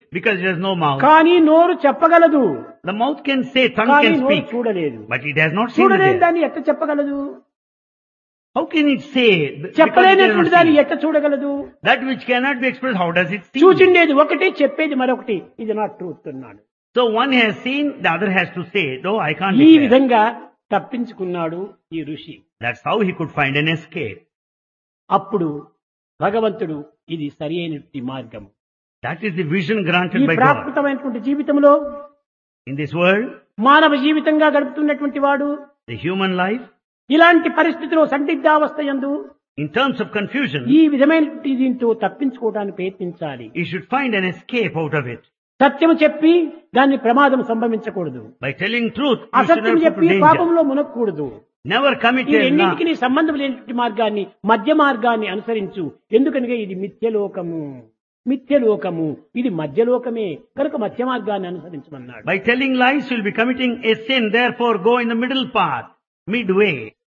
because it has no mouth. కానీ నోరు చెప్పగలదు The mouth can say, tongue కానీ can నోరు speak, చూడలేదు but it has not seen చూడలేని it. దాన్ని ఎట్ట చెప్పగలదు How can it say? because it has చెప్పలేనటువంటి not దాన్ని seen? ఎట్ట చూడగలదు That which cannot be expressed, how does it see? చూచిండేది ఒకటి చెప్పేది మరొకటి ఇది నాట్ ట్రూత్ అన్నాడు So one has seen, the other has to say, no, I can't ఈ declare. విధంగా తప్పించుకున్నాడు ఈ ఋషి That's how he could find an escape. అప్పుడు భగవంతుడు ఇది సరి అయినటువంటి మార్గం That is the vision ఈ granted by God. ప్రాకృతమైనటువంటి జీవితంలో In this world, మానవ జీవితంగా గడుపుతున్నటువంటి వాడు the human life, ఇలాంటి పరిస్థితిలో సందిగ్ధావస్థ యందు in terms of confusion, ఈ విధమైనటువంటి దీంతో తప్పించుకోవడానికి ప్రయత్నించాలి he should find an escape out of it. సత్యం చెప్పి దాన్ని ప్రమాదం సంభవించకూడదు By telling truth, you should అసత్యం not put చెప్పి danger. పాపంలో మునక్కూడదు Never commit ఈ a రెండింటికి సంబంధం లేనటువంటి మార్గాన్ని మధ్య మార్గాన్ని అనుసరించు ఎందుకనగా ఇది మిథ్యలోకము మిథ్యలోకము ఇది మధ్యలోకమే కనుక మధ్య మార్గాన్ని అనుసరించమన్నాడు By telling lies, you'll be committing a sin. Therefore, go in the middle path, midway.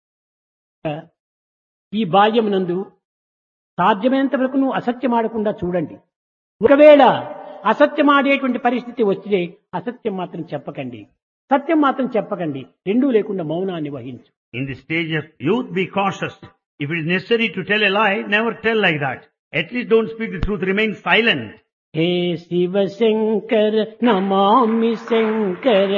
ఈ బాల్యమునందు సాధ్యమైనంత వరకు నువ్వు అసత్యమాడకుండా చూడండి ఒకవేళ అసత్యమాడేటువంటి పరిస్థితి వస్తే అసత్యం మాత్రం చెప్పకండి సత్యం మాత్రం చెప్పకండి రెండూ లేకుండా మౌనాన్ని వహించు In the stage of youth, be cautious. If it is necessary to tell a lie, never tell like that. At least don't speak the truth. Remain silent. హే శివ శంకర నమామి శంకర